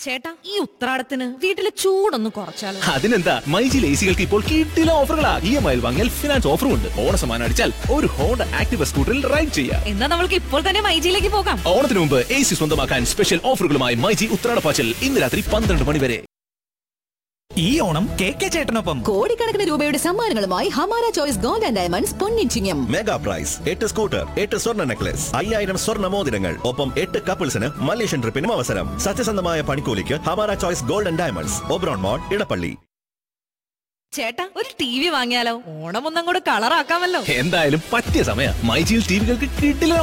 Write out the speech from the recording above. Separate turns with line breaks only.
ചേട്ടാ ഈ ഉത്രാടത്തിന് വീട്ടിലെ ചൂടൊന്ന് കുറച്ചാലോ
അതിനെന്താ മൈജിൽ എ സികൾക്ക് ഇപ്പോൾ കിട്ടില ഓഫറുകളാ ഇ എം ഐ വാങ്ങിയാൽ ഫിനാൻസ് ഓഫറും ഉണ്ട് ഓണസമ്മാനം അടിച്ചാൽ ഒരു ഹോണ്ട ആക്ടിവ സ്കൂട്ടറിൽ റൈഡ് ചെയ്യാം
എന്നാ നമ്മൾക്ക് ഇപ്പോൾ തന്നെ മൈജിയിലേക്ക് പോകാം
ഓണത്തിന് മുമ്പ് എ സി സ്വന്തമാക്കാൻ സ്പെഷ്യൽ ഓഫറുകളുമായി മൈജി ഉത്രാടപ്പാച്ചൽ ഇന്ന് രാത്രി പന്ത്രണ്ട് മണി വരെ
ഈ ഓണം കെ കെ ചേട്ടനൊപ്പം
കോടിക്കണക്കിന് രൂപയുടെ സമ്മാനങ്ങളുമായി Hamara choice gold and diamonds പൊന്നിച്ചിങ്ങം
മെഗാ പ്രൈസ് എട്ട് സ്കൂട്ടർ എട്ട് സ്വർണ്ണ നെക്ലസ് അയ്യായിരം സ്വർണ്ണ മോതിരങ്ങൾ ഒപ്പം എട്ട് കപ്പിൾസിന് മലേഷ്യൻ ട്രിപ്പിനും അവസരം സത്യസന്ധമായ പണിക്കൂലിക്ക് Hamara choice gold and diamonds Oberon mall Edappally
ചേട്ടാ ഒരു ടി വി വാങ്ങിയാലോ ഓണം ഒന്നും കൂടെ കളറാക്കാമല്ലോ
എന്തായാലും പറ്റിയ സമയം മൈജിയിൽ ടിവികൾക്ക് കിട്ടില്ല